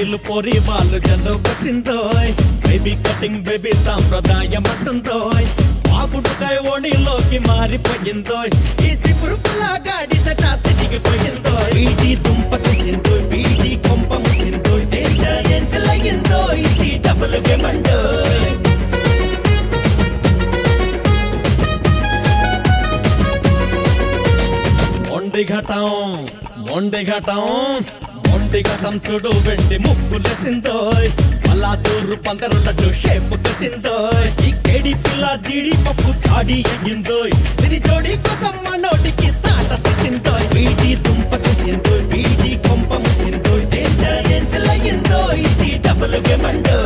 style పోరి వాళ్ళు జన్ను వచ్చిందో బేబీ కటింగ్ బేబీ సాంప్రదాయం అంటుందో బాబుడుకాయ ఓణిలోకి మారిపోయిందో ఈ సిపురు గాడి సటా సిటికి పోయిందో వీడి దుంప తెచ్చిందో వీడి కొంప ముచ్చిందో డేంజర్ ఏంజల్ అయ్యిందో ఇది డబుల్ గేమ్ అండో మొండి ఘటం మొండి ఘటం మొండి ఘటం చూడు వెండి ముక్కులేసిందో అలా దూరు పందరు లడ్డు షేపు వచ్చిందో ఈ కేడి పిల్ల జీడి పప్పు కాడి అయ్యిందో దీని జోడి కోసం మనోడికి తాట తీసిందో వీడి దుంప తెచ్చిందో వీడి కొంప ముచ్చిందో డేంజర్ ఏంజల్ అయ్యిందో ఇది డబుల్ గేమ్ అండో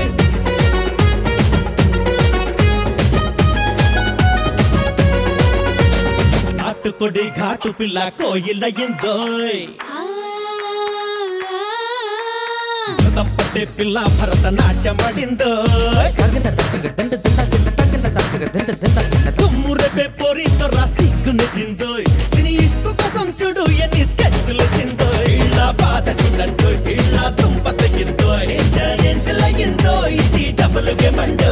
నాటుకొడి ఘాటు పిల్ల కోయిలయ్యిందోయ్ పట్టే పిల్ల భరతనాట్యమడిందో తుమ్ము రేపే పోరి తొర్ర సిగ్గునిచ్చిందో దీని ఇష్కు కోసం చూడు ఎన్ని స్కెచ్లు చిందో ఇళ్ళ బాధ చూడండు ఇళ్ళ తుంప తెగిందో ఏంజల్ ఏంజల్ అయ్యిందో ఇది డబుల్ గేమ్ అండో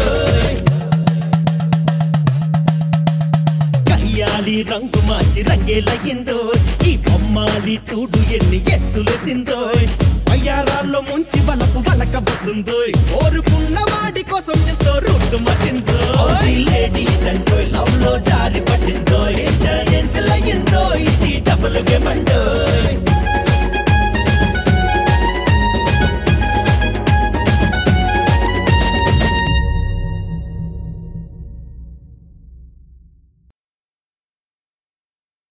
కయ్యాలి రంగు మార్చి రంగేలయ్యిందో ఈ బొమ్మాలి చూడు ఎన్ని ఎత్తులేసిందో అయ్యారాల్లో ముంచి వనకు వనక వస్తుందో కోరుకున్న వాడి కోసం ఎంతో రూటు మచిందో లేడీ